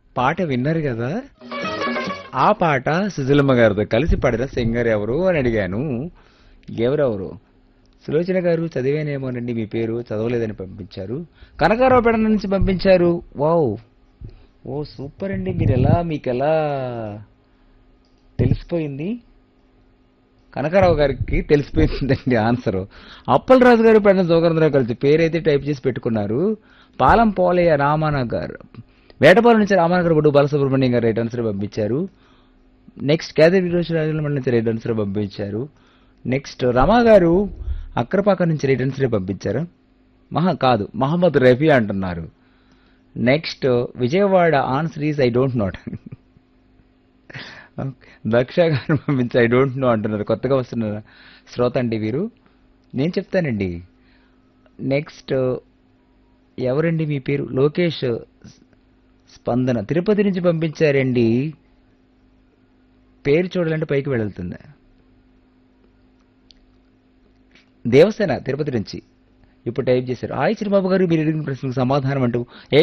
పాట విన్నారు కదా ఆ పాట సుజలమ్మ గారితో కలిసి పాడిన సింగర్ ఎవరు అని అడిగాను ఎవరెవరు సులోచన గారు చదివేనేమోనండి మీ పేరు చదవలేదని పంపించారు కనకారావు పెడ నుంచి పంపించారు వావ్ ఓ సూపర్ అండి మీరు ఎలా మీకు ఎలా తెలిసిపోయింది కనకారావు గారికి తెలిసిపోయిందండి ఆన్సర్ అప్పలరాజు గారు పెద్ద జోగరంధ్రరావు కలిసి పేరైతే టైప్ చేసి పెట్టుకున్నారు పాలం పోలయ్య రామానగర్ వేటపాలెం నుంచి రామానగర్ బొడ్డు బాలసుబ్రహ్మణ్యం గారు రైట్ ఆన్సర్ పంపించారు నెక్స్ట్ కేదర్ విరోచ్ రాజుల నుంచి రైట్ ఆన్సర్ పంపించారు నెక్స్ట్ రమా గారు అక్రపాక నుంచి రైట్ ఆన్సర్ పంపించారు మహా కాదు మహమ్మద్ రఫీ అంటున్నారు next Vijayawada answer is I don't know Daksha garu పంపించి ఐ డోంట్ నో అంటున్నారు కొత్తగా వస్తున్న శ్రోత అండి వీరు నేను చెప్తానండి నెక్స్ట్ ఎవరండి మీ పేరు లోకేష్ స్పందన తిరుపతి నుంచి పంపించారండి పేరు చూడాలంటే పైకి వెళ్తుంది దేవసేన తిరుపతి నుంచి ఇప్పుడు టైప్ చేశారు హాయ్ చిరుబాబు గారు మీరు అడిగిన ప్రశ్నకు సమాధానం అంటూ